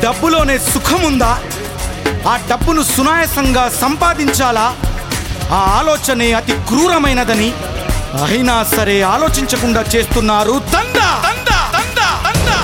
డబ్బులోనే సుఖముందా ఆ డబ్బును సునాయాసంగా సంపాదించాలా ఆ ఆలోచనే అతి క్రూరమైనదని అయినా సరే ఆలోచించకుండా చేస్తున్నారు దందా దందా దందా దందా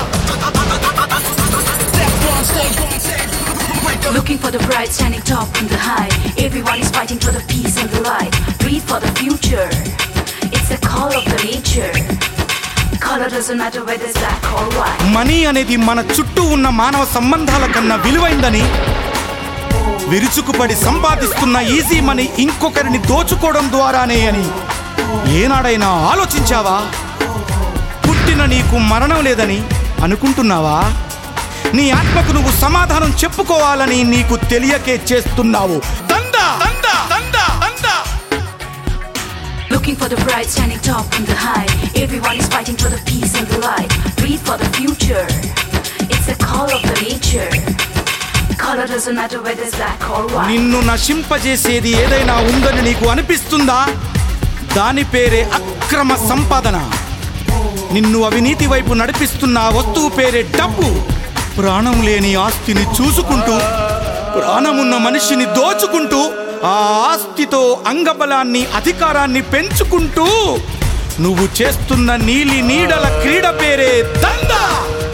Looking for the bright, standing top in the high. Everyone is fighting for the peace and the light. Breathe for the future. It's the call of the nature. Color doesn't matter whether it's black or white. Money అనేది మన చుట్టూ ఉన్న మానవ సంబంధాల కన్నా విలువైందని విరుచుకుపడి సంపాదిస్తున్న easy money ఇంకొకరిని దోచుకోవడం ద్వారానే అని ఏనాడైనా ఆలోచించావా పుట్టిన నీకు మరణం లేదని అనుకుంటున్నావా నీ ఆత్మకు నువ్వు సమాధానం చెప్పుకోవాలని నీకు తెలియకే చేస్తున్నావు దందా దందా దందా దందా Looking for the bright, standing top in the high. Everyone is fighting for the peace and the light. Breathe for the future. It's the call of the nature. Color doesn't matter whether it's black or white. నిన్ను నశింపజేసేది ఏదైనా ఉందని నీకు అనిపిస్తుందా దాని పేరే అక్రమ సంపాదన నిన్ను అవినీతి వైపు నడిపిస్తున్న ఆ వస్తువు పేరే డబ్బు ప్రాణం లేని ఆస్తిని చూసుకుంటూ ప్రాణమున్న మనిషిని దోచుకుంటూ ఆ ఆస్తితో అంగబలాన్ని అధికారాన్ని పెంచుకుంటూ నువ్వు చేస్తున్న నీలి నీడల క్రీడ పేరే దందా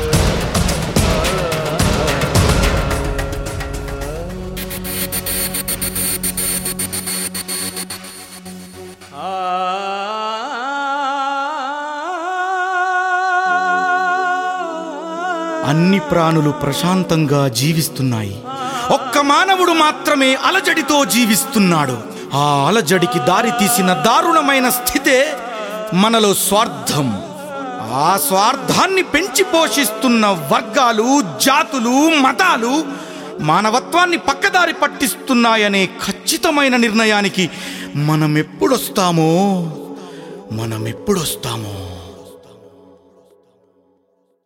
అన్ని ప్రాణులు ప్రశాంతంగా జీవిస్తున్నాయి ఒక్క మానవుడు మాత్రమే అలజడితో జీవిస్తున్నాడు ఆ అలజడికి దారి తీసిన దారుణమైన స్థితే మనలో స్వార్థం ఆ స్వార్థాన్ని పెంచి పోషిస్తున్న వర్గాలు జాతులు మతాలు మానవత్వాన్ని పక్కదారి పట్టిస్తున్నాయనే ఖచ్చితమైన నిర్ణయానికి మనం ఎప్పుడొస్తామో మనం ఎప్పుడొస్తామో